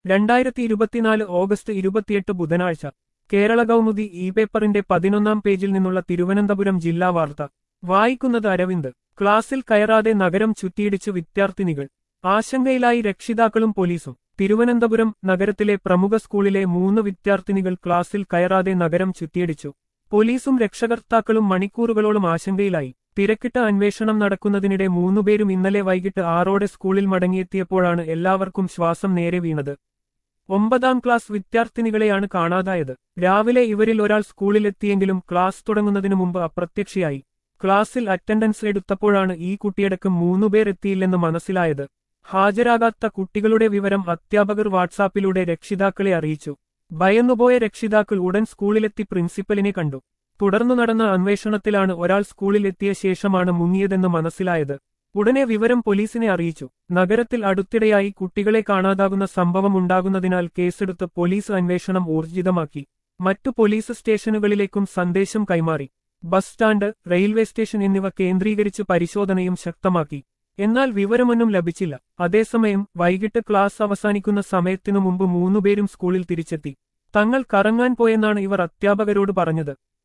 രണ്ടായിരത്തി ഇരുപത്തിനാല് ഓഗസ്റ്റ് ഇരുപത്തിയെട്ട് ബുധനാഴ്ച കേരള കൗമുദി ഇ പേപ്പറിന്റെ പതിനൊന്നാം പേജിൽ നിന്നുള്ള തിരുവനന്തപുരം ജില്ലാ വാർത്ത വായിക്കുന്നത് അരവിന്ദ് ക്ലാസ്സിൽ കയറാതെ നഗരം ചുറ്റിയിടിച്ചു വിദ്യാർത്ഥിനികൾ ആശങ്കയിലായി രക്ഷിതാക്കളും പോലീസും തിരുവനന്തപുരം നഗരത്തിലെ പ്രമുഖ സ്കൂളിലെ മൂന്ന് വിദ്യാർത്ഥിനികൾ ക്ലാസ്സിൽ കയറാതെ നഗരം ചുറ്റിയിടിച്ചു പോലീസും രക്ഷകർത്താക്കളും മണിക്കൂറുകളോളം ആശങ്കയിലായി തിരക്കിട്ട അന്വേഷണം നടക്കുന്നതിനിടെ മൂന്നുപേരും ഇന്നലെ വൈകിട്ട് ആറോടെ സ്കൂളിൽ മടങ്ങിയെത്തിയപ്പോഴാണ് എല്ലാവർക്കും ശ്വാസം നേരെ വീണത് ഒമ്പതാം ക്ലാസ് വിദ്യാർത്ഥിനികളെയാണ് കാണാതായത് രാവിലെ ഇവരിൽ ഒരാൾ സ്കൂളിലെത്തിയെങ്കിലും ക്ലാസ് തുടങ്ങുന്നതിനു മുമ്പ് അപ്രത്യക്ഷയായി ക്ലാസ്സിൽ അറ്റൻഡൻസ് എടുത്തപ്പോഴാണ് ഈ കുട്ടിയടക്കം മൂന്നുപേർ എത്തിയില്ലെന്ന് മനസ്സിലായത് ഹാജരാകാത്ത കുട്ടികളുടെ വിവരം അധ്യാപകർ വാട്സാപ്പിലൂടെ രക്ഷിതാക്കളെ അറിയിച്ചു ഭയന്നുപോയ രക്ഷിതാക്കൾ ഉടൻ സ്കൂളിലെത്തി പ്രിൻസിപ്പലിനെ കണ്ടു തുടർന്നു നടന്ന അന്വേഷണത്തിലാണ് ഒരാൾ സ്കൂളിലെത്തിയ ശേഷമാണ് മുങ്ങിയതെന്ന് മനസ്സിലായത് ഉടനെ വിവരം പോലീസിനെ അറിയിച്ചു നഗരത്തിൽ അടുത്തിടെയായി കുട്ടികളെ കാണാതാകുന്ന സംഭവം ഉണ്ടാകുന്നതിനാൽ കേസെടുത്ത് പോലീസ് അന്വേഷണം ഊർജിതമാക്കി മറ്റു പോലീസ് സ്റ്റേഷനുകളിലേക്കും സന്ദേശം കൈമാറി ബസ് സ്റ്റാൻഡ് റെയിൽവേ സ്റ്റേഷൻ എന്നിവ കേന്ദ്രീകരിച്ച് പരിശോധനയും ശക്തമാക്കി എന്നാൽ വിവരമൊന്നും ലഭിച്ചില്ല അതേസമയം വൈകിട്ട് ക്ലാസ് അവസാനിക്കുന്ന സമയത്തിനു മുമ്പ് മൂന്നുപേരും സ്കൂളിൽ തിരിച്ചെത്തി തങ്ങൾ കറങ്ങാൻ പോയെന്നാണ് ഇവർ അധ്യാപകരോട് പറഞ്ഞത്